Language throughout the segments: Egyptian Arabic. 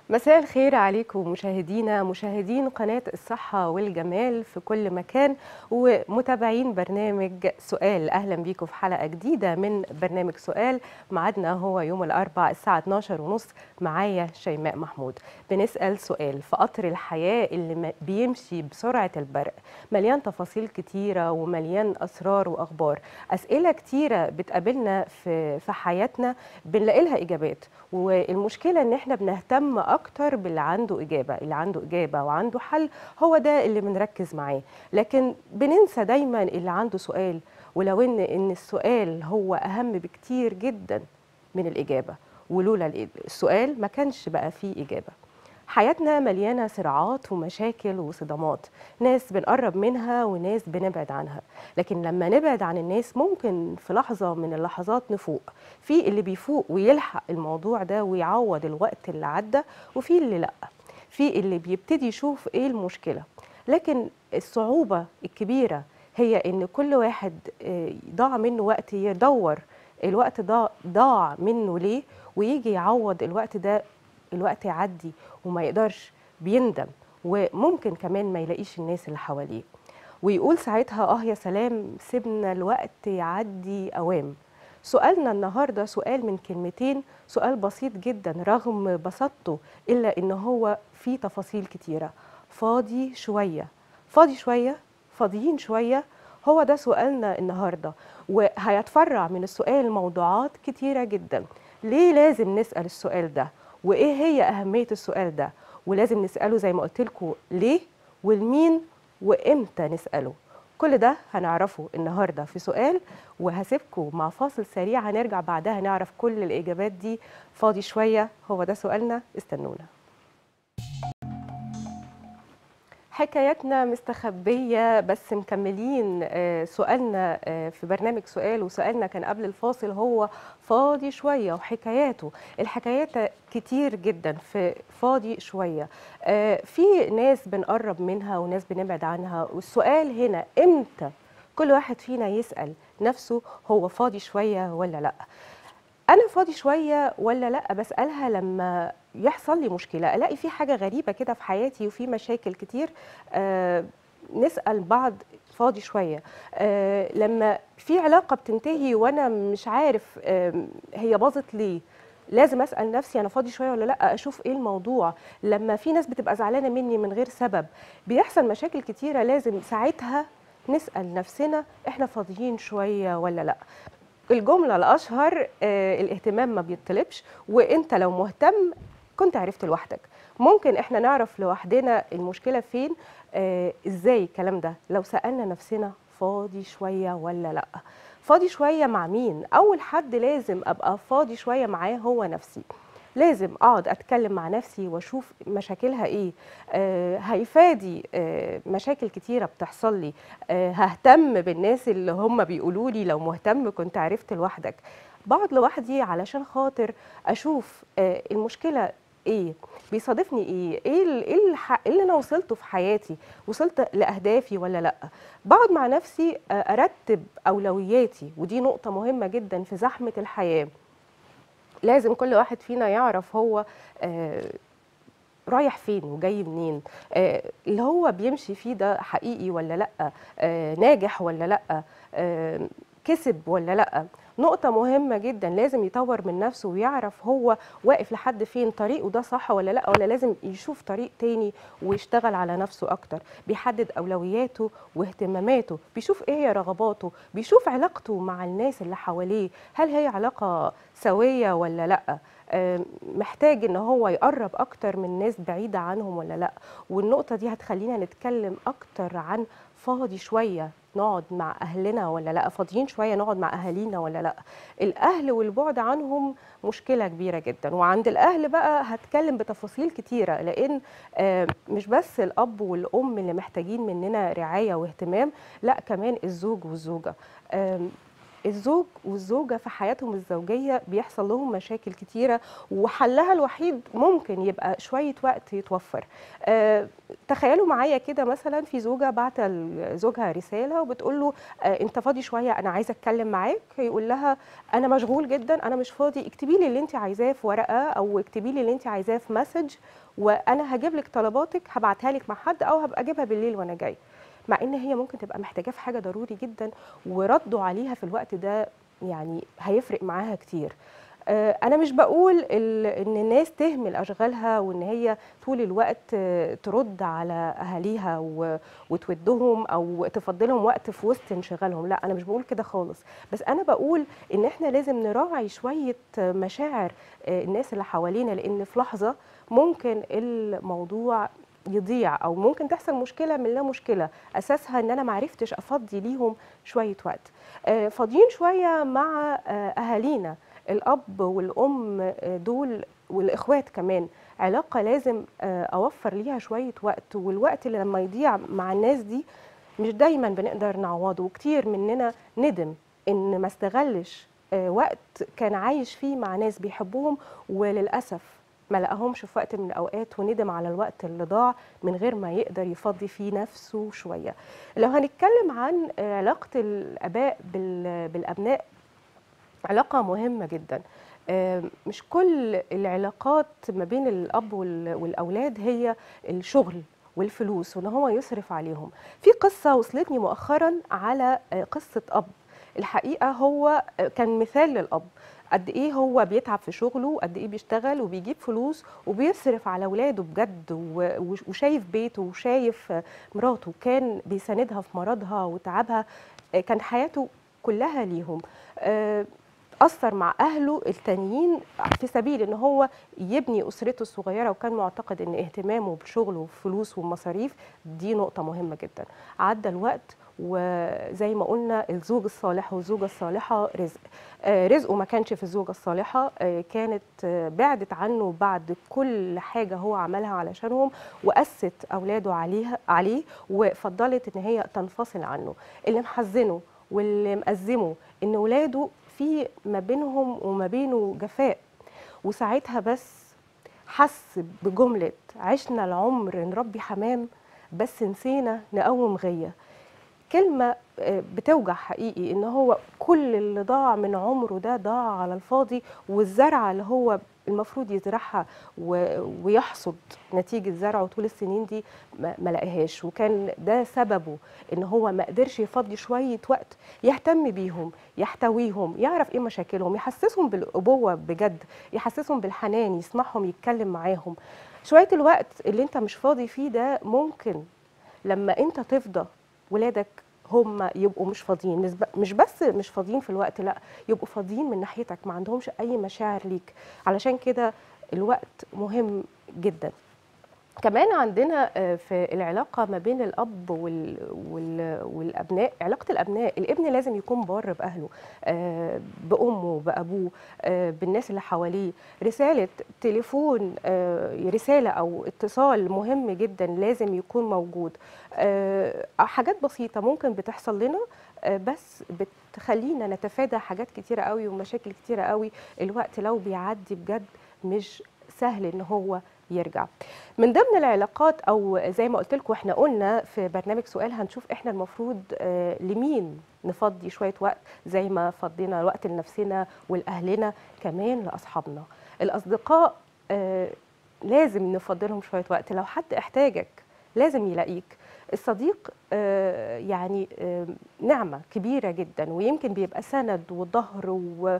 مساء الخير عليكم مشاهدينا مشاهدين قناة الصحة والجمال في كل مكان ومتابعين برنامج سؤال أهلا بيكم في حلقة جديدة من برنامج سؤال معادنا هو يوم الأربعاء الساعة 12 ونص معايا شيماء محمود بنسأل سؤال في قطر الحياة اللي بيمشي بسرعة البرق مليان تفاصيل كتيرة ومليان أسرار وأخبار أسئلة كتيرة بتقابلنا في, في حياتنا بنلاقي لها إجابات والمشكلة إن إحنا بنهتم اكتر باللي عنده اجابه اللي عنده اجابه وعنده حل هو ده اللي بنركز معاه لكن بننسى دايما اللي عنده سؤال ولو ان ان السؤال هو اهم بكتير جدا من الاجابه ولولا السؤال ما كانش بقى فيه اجابه حياتنا مليانة صراعات ومشاكل وصدمات ناس بنقرب منها وناس بنبعد عنها لكن لما نبعد عن الناس ممكن في لحظة من اللحظات نفوق في اللي بيفوق ويلحق الموضوع ده ويعوض الوقت اللي عدى وفي اللي لأ في اللي بيبتدي يشوف ايه المشكلة لكن الصعوبة الكبيرة هي ان كل واحد ضاع منه وقت يدور الوقت ده ضاع منه ليه ويجي يعوض الوقت ده الوقت يعدي وما يقدرش بيندم وممكن كمان ما يلاقيش الناس اللي حواليه ويقول ساعتها اه يا سلام سيبنا الوقت يعدي اوام سؤالنا النهارده سؤال من كلمتين سؤال بسيط جدا رغم بساطته الا ان هو فيه تفاصيل كتيره فاضي شويه فاضي شويه فاضيين شويه هو ده سؤالنا النهارده وهيتفرع من السؤال موضوعات كتيره جدا ليه لازم نسال السؤال ده وايه هي اهميه السؤال ده ولازم نساله زي ما قلت لكم ليه والمين وامتى نساله كل ده هنعرفه النهارده في سؤال وهسيبكم مع فاصل سريع هنرجع بعدها نعرف كل الاجابات دي فاضي شويه هو ده سؤالنا استنونا حكاياتنا مستخبية بس مكملين سؤالنا في برنامج سؤال وسؤالنا كان قبل الفاصل هو فاضي شوية وحكاياته الحكايات كتير جدا في فاضي شوية في ناس بنقرب منها وناس بنبعد عنها والسؤال هنا امتى كل واحد فينا يسأل نفسه هو فاضي شوية ولا لأ انا فاضي شويه ولا لا بسالها لما يحصل لي مشكله الاقي في حاجه غريبه كده في حياتي وفي مشاكل كتير آه نسال بعض فاضي شويه آه لما في علاقه بتنتهي وانا مش عارف آه هي باظت ليه لازم اسال نفسي انا فاضي شويه ولا لا اشوف ايه الموضوع لما في ناس بتبقى زعلانه مني من غير سبب بيحصل مشاكل كتيره لازم ساعتها نسال نفسنا احنا فاضيين شويه ولا لا الجملة الأشهر آه الاهتمام ما بيطلبش وانت لو مهتم كنت عرفت لوحدك ممكن احنا نعرف لوحدنا المشكلة فين آه ازاي الكلام ده لو سألنا نفسنا فاضي شوية ولا لأ فاضي شوية مع مين أول حد لازم أبقى فاضي شوية معاه هو نفسي لازم اقعد اتكلم مع نفسي واشوف مشاكلها ايه آه هيفادي آه مشاكل كتيره بتحصل لي آه ههتم بالناس اللي هم بيقولوا لي لو مهتم كنت عرفت لوحدك بقعد لوحدي علشان خاطر اشوف آه المشكله ايه بيصادفني ايه ايه ايه اللي انا وصلته في حياتي وصلت لاهدافي ولا لا بقعد مع نفسي ارتب اولوياتي ودي نقطه مهمه جدا في زحمه الحياه لازم كل واحد فينا يعرف هو آه رايح فين وجاي منين آه اللي هو بيمشي فيه ده حقيقي ولا لا آه ناجح ولا لا كسب ولا لا نقطة مهمة جدا لازم يطور من نفسه ويعرف هو واقف لحد فين طريقه ده صح ولا لا ولا لازم يشوف طريق تاني ويشتغل على نفسه أكتر بيحدد أولوياته واهتماماته بيشوف إيه هي رغباته بيشوف علاقته مع الناس اللي حواليه هل هي علاقة سوية ولا لأ محتاج ان هو يقرب اكتر من ناس بعيده عنهم ولا لا والنقطه دي هتخلينا نتكلم اكتر عن فاضي شويه نقعد مع اهلنا ولا لا فاضيين شويه نقعد مع اهالينا ولا لا الاهل والبعد عنهم مشكله كبيره جدا وعند الاهل بقى هتكلم بتفاصيل كتيره لان مش بس الاب والام اللي محتاجين مننا رعايه واهتمام لا كمان الزوج والزوجه الزوج والزوجة في حياتهم الزوجية بيحصل لهم مشاكل كتيرة وحلها الوحيد ممكن يبقى شوية وقت يتوفر آه، تخيلوا معايا كده مثلا في زوجة بعت لزوجها رسالة وبتقول له آه، انت فاضي شوية انا عايزة اتكلم معاك يقول لها انا مشغول جدا انا مش فاضي اكتبي لي اللي انت عايزاه في ورقة او اكتبي لي اللي انت عايزاه في مسج وانا هجيب لك طلباتك هبعتها لك مع حد او هبقى اجيبها بالليل وانا جاي مع ان هي ممكن تبقى محتاجاه في حاجه ضروري جدا وردوا عليها في الوقت ده يعني هيفرق معاها كتير آه، انا مش بقول ال- ان الناس تهمل اشغالها وان هي طول الوقت آه، ترد على اهاليها و- وتودهم او تفضلهم وقت في وسط انشغالهم لا انا مش بقول كده خالص بس انا بقول ان احنا لازم نراعي شويه آه، مشاعر آه، الناس اللي حوالينا لان في لحظه ممكن الموضوع يضيع او ممكن تحصل مشكله من لا مشكله اساسها ان انا معرفتش افضي ليهم شويه وقت آه، فاضيين شويه مع آه، اهالينا الاب والام آه، دول والاخوات كمان علاقه لازم آه، اوفر ليها شويه وقت والوقت اللي لما يضيع مع الناس دي مش دايما بنقدر نعوضه وكتير مننا ندم ان ما استغلش آه، وقت كان عايش فيه مع ناس بيحبوهم وللاسف ما لقاهمش في وقت من الاوقات وندم على الوقت اللي ضاع من غير ما يقدر يفضي فيه نفسه شويه لو هنتكلم عن آه، علاقه الاباء بال- بالابناء علاقه مهمه جدا آه، مش كل العلاقات ما بين الاب وال- والاولاد هي الشغل والفلوس وان هو يصرف عليهم في قصه وصلتني مؤخرا على آه، قصه اب الحقيقه هو آه، كان مثال للاب قد ايه هو بيتعب في شغله قد ايه بيشتغل وبيجيب فلوس وبيصرف على اولاده بجد و- وش- وشايف بيته وشايف آه، مراته كان بيساندها في مرضها وتعبها آه، كان حياته كلها ليهم آه، أثر مع أهله التانيين في سبيل إن هو يبني أسرته الصغيرة وكان معتقد إن اهتمامه بالشغل والفلوس والمصاريف دي نقطة مهمة جدا عدى الوقت وزي ما قلنا الزوج الصالح والزوجة الصالحة رزق آه، رزقه ما كانش في الزوجة الصالحة آه، كانت آه، بعدت عنه بعد كل حاجة هو عملها علشانهم وأست أولاده عليها عليه وفضلت إن هي تنفصل عنه اللي محزنه واللي مأزمه إن ولاده في ما بينهم وما بينه جفاء وساعتها بس حس بجملة عشنا العمر نربي حمام بس نسينا نقوم غية كلمة آه، بتوجع حقيقي ان هو كل اللي ضاع من عمره ده ضاع على الفاضي والزرعة اللي هو المفروض يزرعها و- ويحصد نتيجة زرعه طول السنين دي ما ما لقاهاش وكان ده سببه ان هو ما قدرش يفضي شوية وقت يهتم بيهم يحتويهم يعرف ايه مشاكلهم يحسسهم بالأبوة بجد يحسسهم بالحنان يسمعهم يتكلم معاهم شوية الوقت اللي انت مش فاضي فيه ده ممكن لما انت تفضى ولادك هم يبقوا مش فاضيين مش ب- مش بس مش فاضيين في الوقت لا يبقوا فاضيين من ناحيتك ما عندهمش اي مشاعر ليك علشان كده الوقت مهم جدا كمان عندنا آه، في العلاقة ما بين الأب وال... وال... والأبناء علاقة الأبناء الابن لازم يكون بار بأهله آه، بأمه بأبوه آه، بالناس اللي حواليه رسالة تليفون آه، رسالة أو اتصال مهم جدا لازم يكون موجود آه، حاجات بسيطة ممكن بتحصل لنا آه، بس بتخلينا نتفادى حاجات كتيرة قوي ومشاكل كتيرة قوي الوقت لو بيعدي بجد مش سهل ان هو يرجع من ضمن العلاقات او زي ما قلت لكم احنا قلنا في برنامج سؤال هنشوف احنا المفروض آه، لمين نفضي شويه وقت زي ما فضينا وقت لنفسنا ولاهلنا كمان لاصحابنا الاصدقاء آه، لازم نفضلهم شويه وقت لو حد احتاجك لازم يلاقيك الصديق آه، يعني آه، نعمة كبيرة جدا ويمكن بيبقى سند وظهر و,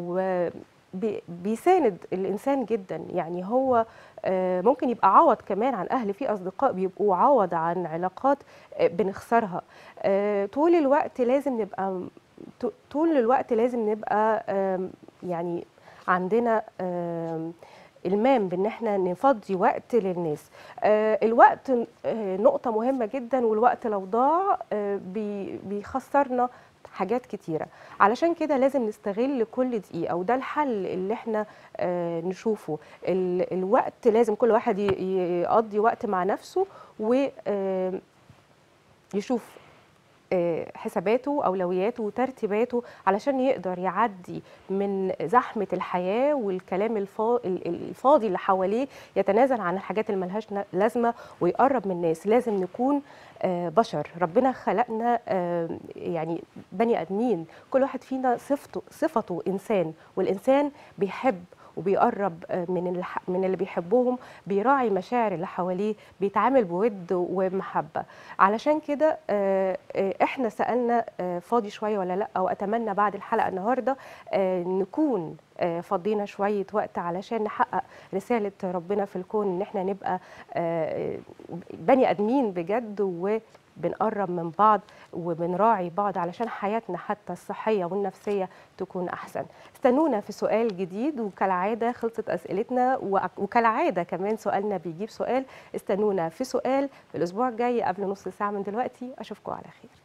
و بي- بيساند الإنسان جدا يعني هو آه، ممكن يبقى عوض كمان عن أهل في أصدقاء بيبقوا عوض عن علاقات آه، بنخسرها آه، طول الوقت لازم نبقى ط- طول الوقت لازم نبقى آم، يعني عندنا آم، المام بان احنا نفضي وقت للناس آه، الوقت آه، نقطة مهمة جدا والوقت لو ضاع آه، بي- بيخسرنا حاجات كتيرة علشان كده لازم نستغل كل دقيقة وده الحل اللي احنا آه، نشوفه ال- الوقت لازم كل واحد ي- ي- يقضي وقت مع نفسه ويشوف آه، حساباته واولوياته وترتيباته علشان يقدر يعدي من زحمه الحياه والكلام الفا- ال- الفاضي اللي حواليه يتنازل عن الحاجات اللي ملهاش ن- لازمه ويقرب من الناس لازم نكون آه، بشر ربنا خلقنا آه، يعني بني ادمين كل واحد فينا صفته صفته انسان والانسان بيحب وبيقرب آه، من الح- من اللي بيحبهم بيراعي مشاعر اللي حواليه بيتعامل بود ومحبه علشان كده آه، آه، احنا سالنا آه، فاضي شويه ولا لا واتمنى بعد الحلقه النهارده آه، نكون آه، فضينا شويه وقت علشان نحقق رساله ربنا في الكون ان احنا نبقى آه، بني ادمين بجد وبنقرب من بعض وبنراعي بعض علشان حياتنا حتى الصحيه والنفسيه تكون احسن استنونا في سؤال جديد وكالعاده خلصت اسئلتنا وأك- وكالعاده كمان سؤالنا بيجيب سؤال استنونا في سؤال في الاسبوع الجاي قبل نص ساعه من دلوقتي اشوفكم على خير